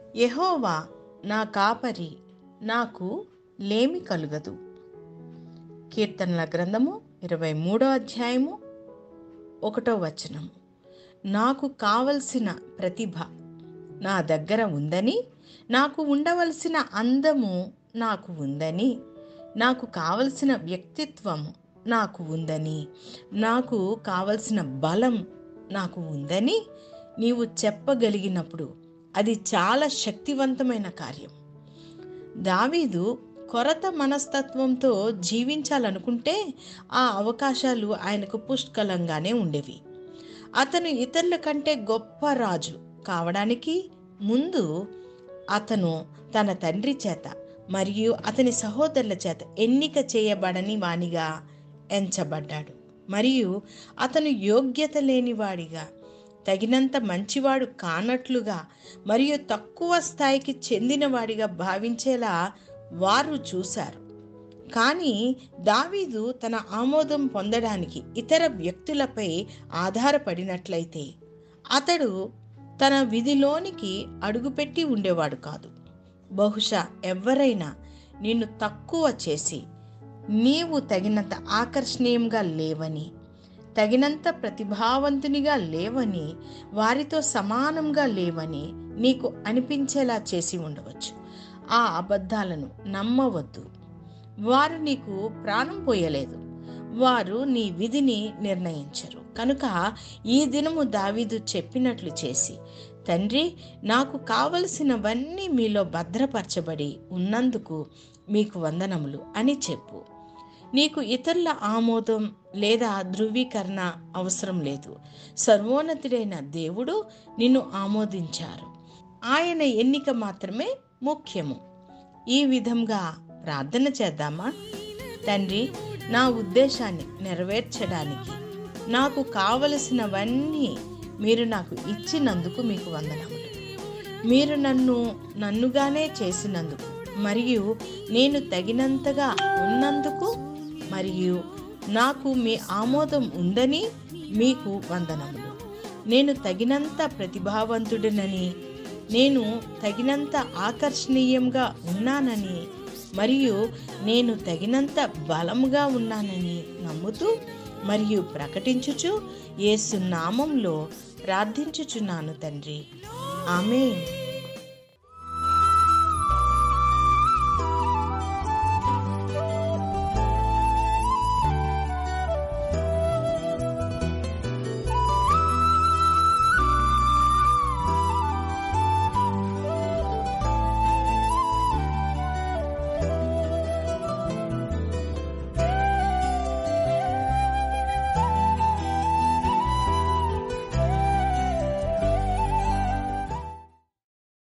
యెహోవా నా కాపరి నాకు లేమి కలుగదు కీర్తనల గ్రంథము ఇరవై మూడో అధ్యాయము ఒకటో వచనము నాకు కావలసిన ప్రతిభ నా దగ్గర ఉందని నాకు ఉండవలసిన అందము నాకు ఉందని నాకు కావలసిన వ్యక్తిత్వము నాకు ఉందని నాకు కావలసిన బలం నాకు ఉందని నీవు చెప్పగలిగినప్పుడు అది చాలా శక్తివంతమైన కార్యం దావీదు కొరత మనస్తత్వంతో జీవించాలనుకుంటే ఆ అవకాశాలు ఆయనకు పుష్కలంగానే ఉండేవి అతను ఇతరుల కంటే గొప్ప రాజు కావడానికి ముందు అతను తన తండ్రి చేత మరియు అతని సహోదరుల చేత ఎన్నిక చేయబడని వానిగా ఎంచబడ్డాడు మరియు అతను యోగ్యత లేనివాడిగా తగినంత మంచివాడు కానట్లుగా మరియు తక్కువ స్థాయికి చెందినవాడిగా భావించేలా వారు చూశారు కానీ దావీదు తన ఆమోదం పొందడానికి ఇతర వ్యక్తులపై ఆధారపడినట్లయితే అతడు తన విధిలోనికి అడుగుపెట్టి ఉండేవాడు కాదు బహుశా ఎవరైనా నిన్ను తక్కువ చేసి నీవు తగినంత ఆకర్షణీయంగా లేవని తగినంత ప్రతిభావంతునిగా లేవని వారితో సమానంగా లేవని నీకు అనిపించేలా చేసి ఉండవచ్చు ఆ అబద్ధాలను నమ్మవద్దు వారు నీకు ప్రాణం పోయలేదు వారు నీ విధిని నిర్ణయించరు కనుక ఈ దినము దావీదు చెప్పినట్లు చేసి తండ్రి నాకు కావలసినవన్నీ మీలో భద్రపరచబడి ఉన్నందుకు మీకు వందనములు అని చెప్పు నీకు ఇతరుల ఆమోదం లేదా ధృవీకరణ అవసరం లేదు సర్వోన్నతుడైన దేవుడు నిన్ను ఆమోదించారు ఆయన ఎన్నిక మాత్రమే ముఖ్యము ఈ విధంగా ప్రార్థన చేద్దామా తండ్రి నా ఉద్దేశాన్ని నెరవేర్చడానికి నాకు కావలసినవన్నీ మీరు నాకు ఇచ్చినందుకు మీకు వందనములు మీరు నన్ను నన్నుగానే చేసినందుకు మరియు నేను తగినంతగా ఉన్నందుకు మరియు నాకు మీ ఆమోదం ఉందని మీకు వందనములు నేను తగినంత ప్రతిభావంతుడినని నేను తగినంత ఆకర్షణీయంగా ఉన్నానని మరియు నేను తగినంత బలముగా ఉన్నానని నమ్ముతూ మరియు ప్రకటించుచు యేసు నామంలో ప్రార్థించుచున్నాను తండ్రి ఆమె